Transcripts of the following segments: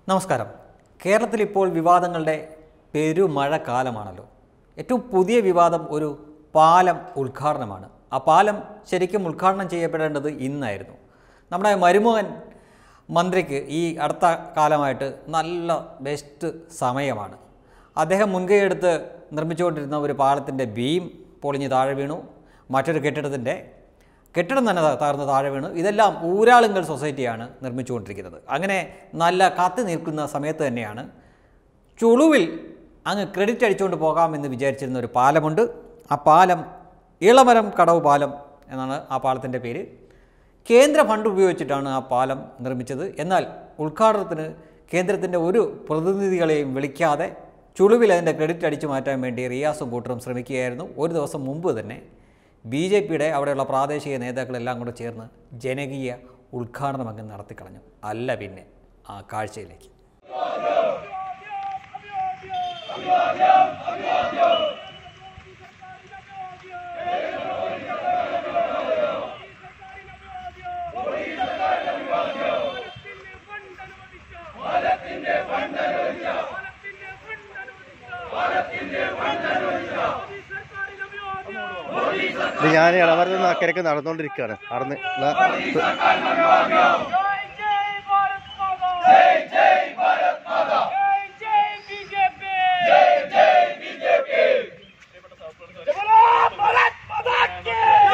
നമസ്കാരം കേരളത്തിൽ ഇപ്പോൾ വിവാദങ്ങളുടെ പെരുമഴക്കാലമാണല്ലോ ഏറ്റവും പുതിയ വിവാദം ഒരു പാലം ഉദ്ഘാടനമാണ് ആ പാലം ശരിക്കും ഉദ്ഘാടനം ചെയ്യപ്പെടേണ്ടത് ഇന്നായിരുന്നു നമ്മുടെ മരുമകൻ മന്ത്രിക്ക് ഈ അടുത്ത കാലമായിട്ട് നല്ല ബെസ്റ്റ് സമയമാണ് അദ്ദേഹം മുൻകൈയെടുത്ത് നിർമ്മിച്ചുകൊണ്ടിരുന്ന ഒരു പാലത്തിൻ്റെ ബീം പൊളിഞ്ഞ് താഴെ വീണു മറ്റൊരു കെട്ടിടത്തിൻ്റെ കെട്ടിടം തന്നെ ത- തകർന്ന് താഴെ വീണു ഇതെല്ലാം ഊരാളുങ്കൽ സൊസൈറ്റിയാണ് നിർമ്മിച്ചുകൊണ്ടിരിക്കുന്നത് അങ്ങനെ നല്ല കാത്തു നിൽക്കുന്ന സമയത്ത് തന്നെയാണ് ചുളുവിൽ അങ്ങ് ക്രെഡിറ്റ് അടിച്ചുകൊണ്ട് പോകാമെന്ന് വിചാരിച്ചിരുന്ന ഒരു പാലമുണ്ട് ആ പാലം ഇളമരം കടവ് പാലം എന്നാണ് ആ പാലത്തിൻ്റെ പേര് കേന്ദ്ര ഫണ്ട് ഉപയോഗിച്ചിട്ടാണ് ആ പാലം നിർമ്മിച്ചത് എന്നാൽ ഉദ്ഘാടനത്തിന് കേന്ദ്രത്തിൻ്റെ ഒരു പ്രതിനിധികളെയും വിളിക്കാതെ ചുളുവിൽ അതിൻ്റെ ക്രെഡിറ്റ് അടിച്ചു മാറ്റാൻ വേണ്ടി റിയാസും കൂട്ടറും ശ്രമിക്കുകയായിരുന്നു ഒരു ദിവസം മുമ്പ് തന്നെ ബി ജെ പിയുടെ അവിടെയുള്ള പ്രാദേശിക നേതാക്കളെല്ലാം കൂടെ ചേർന്ന് ജനകീയ ഉദ്ഘാടനം അങ്ങ് നടത്തിക്കളഞ്ഞു അല്ല പിന്നെ ആ കാഴ്ചയിലേക്ക് ഇത് ഞാൻ ഇളവരത്ത് നിന്ന് അക്കരക്ക് നടന്നുകൊണ്ടിരിക്കുകയാണ് നടന്ന് ന- जय जय भारत माता जय जय भारत माता जय जय बीजेपी जय जय बीजेपी बोलो भारत माता की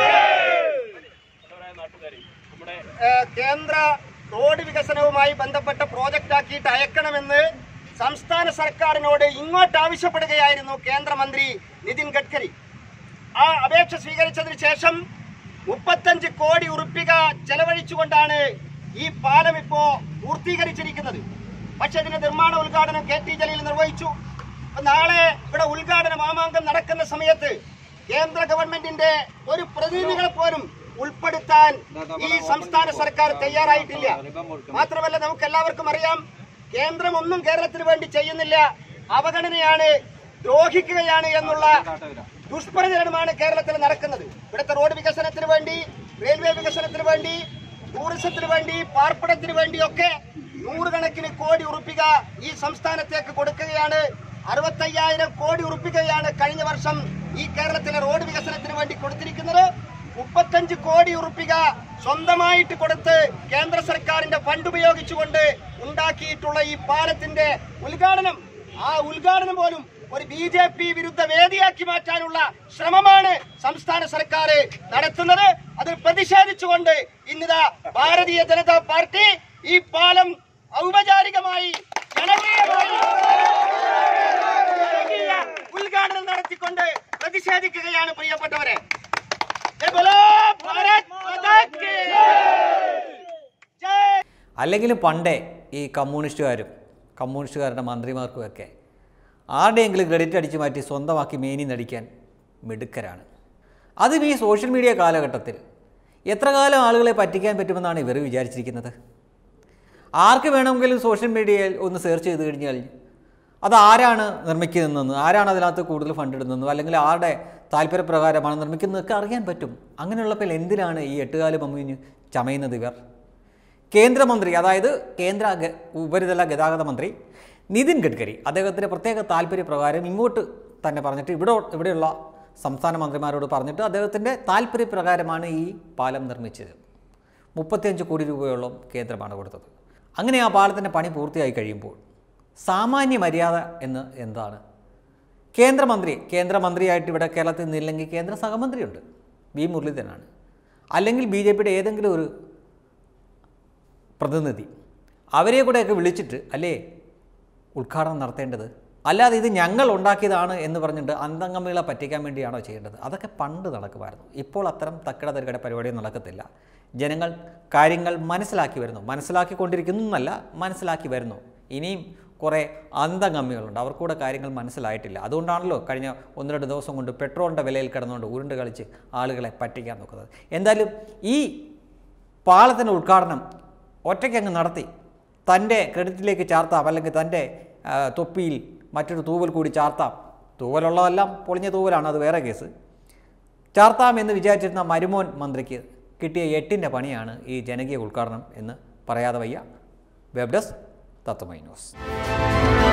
ഏഹ് കേന്ദ്ര റോഡ് വികസനവുമായി ബന്ധപ്പെട്ട പ്രോജക്റ്റ് ആക്കിയിട്ട് അയക്കണമെന്ന് സംസ്ഥാന സർക്കാരിനോട് ഇങ്ങോട്ട് ആവശ്യപ്പെടുകയായിരുന്നു കേന്ദ്രമന്ത്രി നിതിൻ ഗഡ്കരി ആ അപേക്ഷ സ്വീകരിച്ചതിന് ശേഷം മുപ്പത്തഞ്ച് കോടി ഉറുപ്പിക ചെലവഴിച്ചുകൊണ്ടാണ് ഈ പാലം ഇപ്പോ പൂർത്തീകരിച്ചിരിക്കുന്നത് പക്ഷെ ഇതിന്റെ നിർമ്മാണ ഉദ്ഘാടനം കെ ടി ജലീൽ നിർവഹിച്ചു അപ്പൊ നാളെ ഇവിടെ ഉദ്ഘാടന മാമാങ്കം നടക്കുന്ന സമയത്ത് കേന്ദ്ര ഗവൺമെന്റിന്റെ ഒരു പ്രതിനിധികളെ പോലും ഉൾപ്പെടുത്താൻ ഈ സംസ്ഥാന സർക്കാർ തയ്യാറായിട്ടില്ല മാത്രമല്ല നമുക്ക് എല്ലാവർക്കും അറിയാം കേന്ദ്രം ഒന്നും കേരളത്തിന് വേണ്ടി ചെയ്യുന്നില്ല അവഗണനയാണ് ദ്രോഹിക്കുകയാണ് എന്നുള്ള ദുഷ്പ്രചരണമാണ് കേരളത്തിൽ നടക്കുന്നത് ഇവിടുത്തെ റോഡ് വികസനത്തിന് വേണ്ടി റെയിൽവേ വികസനത്തിന് വേണ്ടി ടൂറിസത്തിന് വേണ്ടി പാർപ്പിടത്തിന് വേണ്ടിയൊക്കെ നൂറുകണക്കിന് കോടി ഉറുപ്പിക ഈ സംസ്ഥാനത്തേക്ക് കൊടുക്കുകയാണ് അറുപത്തയ്യായിരം കോടി ഉറുപ്പികയാണ് കഴിഞ്ഞ വർഷം ഈ കേരളത്തിലെ റോഡ് വികസനത്തിന് വേണ്ടി കൊടുത്തിരിക്കുന്നത് മുപ്പത്തഞ്ച് കോടി ഉറുപ്പിക സ്വന്തമായിട്ട് കൊടുത്ത് കേന്ദ്ര സർക്കാരിന്റെ ഫണ്ട് ഉപയോഗിച്ചുകൊണ്ട് ഉണ്ടാക്കിയിട്ടുള്ള ഈ പാലത്തിന്റെ ഉദ്ഘാടനം ആ ഉദ്ഘാടനം പോലും ഒരു ബി ജെ പി വിരുദ്ധ വേദിയാക്കി മാറ്റാനുള്ള ശ്രമമാണ് സംസ്ഥാന സർക്കാർ നടത്തുന്നത് അതിൽ പ്രതിഷേധിച്ചുകൊണ്ട് ഇന്നിതാ ഭാരതീയ ജനതാ പാർട്ടി ഈ പാലം ഔപചാരികമായി ജനകീയമായി ജനകീയ ഉദ്ഘാടനം നടത്തിക്കൊണ്ട് പ്രതിഷേധിക്കുകയാണ് പ്രിയപ്പെട്ടവരെ ജയ് ബോലോ ഭാരത് മാതാ കി ജയ് അല്ലെങ്കിലും പണ്ടേ ഈ കമ്മ്യൂണിസ്റ്റുകാരും കമ്മ്യൂണിസ്റ്റുകാരുടെ മന്ത്രിമാർക്കുമൊക്കെ ആരുടെയെങ്കിലും ക്രെഡിറ്റ് അടിച്ചു മാറ്റി സ്വന്തമാക്കി മേനി നടിക്കാൻ മിടുക്കരാണ് അതും ഈ സോഷ്യൽ മീഡിയ കാലഘട്ടത്തിൽ എത്ര കാലം ആളുകളെ പറ്റിക്കാൻ പറ്റുമെന്നാണ് ഇവർ വിചാരിച്ചിരിക്കുന്നത് ആർക്ക് വേണമെങ്കിലും സോഷ്യൽ മീഡിയയിൽ ഒന്ന് സെർച്ച് ചെയ്ത് കഴിഞ്ഞാൽ അത് ആരാണ് നിർമ്മിക്കുന്നതെന്ന് ആരാണ് അതിനകത്ത് കൂടുതൽ ഫണ്ട് ഇടുന്നതെന്നും അല്ലെങ്കിൽ ആരുടെ താല്പര്യപ്രകാരമാണ് നിർമ്മിക്കുന്നതൊക്കെ അറിയാൻ പറ്റും അങ്ങനെയുള്ളപ്പോൾ എന്തിനാണ് ഈ എട്ടുകാല് മമ്മൂഞ്ഞ് ചമയുന്നത് ഇവർ കേന്ദ്രമന്ത്രി അതായത് കേന്ദ്ര ഗ- ഉപരിതല ഗതാഗത മന്ത്രി നിതിൻ ഗഡ്കരി അദ്ദേഹത്തിൻ്റെ പ്രത്യേക താല്പര്യപ്രകാരം ഇങ്ങോട്ട് തന്നെ പറഞ്ഞിട്ട് ഇവിടെ ഇവിടെയുള്ള സംസ്ഥാന മന്ത്രിമാരോട് പറഞ്ഞിട്ട് അദ്ദേഹത്തിൻ്റെ താല്പര്യപ്രകാരമാണ് ഈ പാലം നിർമ്മിച്ചത് മുപ്പത്തിയഞ്ച് കോടി രൂപയോളം കേന്ദ്രമാണ് കൊടുത്തത് അങ്ങനെ ആ പാലത്തിൻ്റെ പണി പൂർത്തിയായി കഴിയുമ്പോൾ സാമാന്യ മര്യാദ എന്ന് എന്താണ് കേന്ദ്രമന്ത്രി കേന്ദ്രമന്ത്രിയായിട്ട് ഇവിടെ കേരളത്തിൽ നിന്നില്ലെങ്കിൽ കേന്ദ്ര സഹമന്ത്രിയുണ്ട് വി മുരളീധരനാണ് അല്ലെങ്കിൽ ബി ജെ പിയുടെ ഏതെങ്കിലും ഒരു പ്രതിനിധി അവരെ കൂടെയൊക്കെ വിളിച്ചിട്ട് അല്ലേ ഉദ്ഘാടനം നടത്തേണ്ടത് അല്ലാതെ ഇത് ഞങ്ങൾ ഉണ്ടാക്കിയതാണ് എന്ന് പറഞ്ഞിട്ട് അന്തംഗമികളെ പറ്റിക്കാൻ വേണ്ടിയാണോ ചെയ്യേണ്ടത് അതൊക്കെ പണ്ട് നടക്കുമായിരുന്നു ഇപ്പോൾ അത്തരം തക്കട തരികട പരിപാടി നടക്കത്തില്ല ജനങ്ങൾ കാര്യങ്ങൾ മനസ്സിലാക്കി വരുന്നു മനസ്സിലാക്കിക്കൊണ്ടിരിക്കുന്നു എന്നല്ല മനസ്സിലാക്കി വരുന്നു ഇനിയും കുറേ അന്തംഗമ്മികളുണ്ട് അവർക്കൂടെ കാര്യങ്ങൾ മനസ്സിലായിട്ടില്ല അതുകൊണ്ടാണല്ലോ കഴിഞ്ഞ ഒന്ന് രണ്ട് ദിവസം കൊണ്ട് പെട്രോളിൻ്റെ വിലയിൽ കിടന്നുകൊണ്ട് ഉരുണ്ട് കളിച്ച് ആളുകളെ പറ്റിക്കാൻ നോക്കുന്നത് എന്തായാലും ഈ പാലത്തിൻ്റെ ഉദ്ഘാടനം ഒറ്റയ്ക്ക് അങ്ങ് നടത്തി തൻ്റെ ക്രെഡിറ്റിലേക്ക് ചാർത്താം അല്ലെങ്കിൽ തൻ്റെ ആ, തൊപ്പിയിൽ മറ്റൊരു തൂവൽ കൂടി ചാർത്താം തൂവലുള്ളതെല്ലാം പൊളിഞ്ഞ തൂവലാണ് അത് വേറെ കേസ് ചാർത്താം എന്ന് വിചാരിച്ചിരുന്ന മരുമോൻ മന്ത്രിക്ക് കിട്ടിയ എട്ടിൻ്റെ പണിയാണ് ഈ ജനകീയ ഉദ്ഘാടനം എന്ന് പറയാതെ വയ്യ വെബ് ഡെസ്ക് തത്വമൈ ന്യൂസ്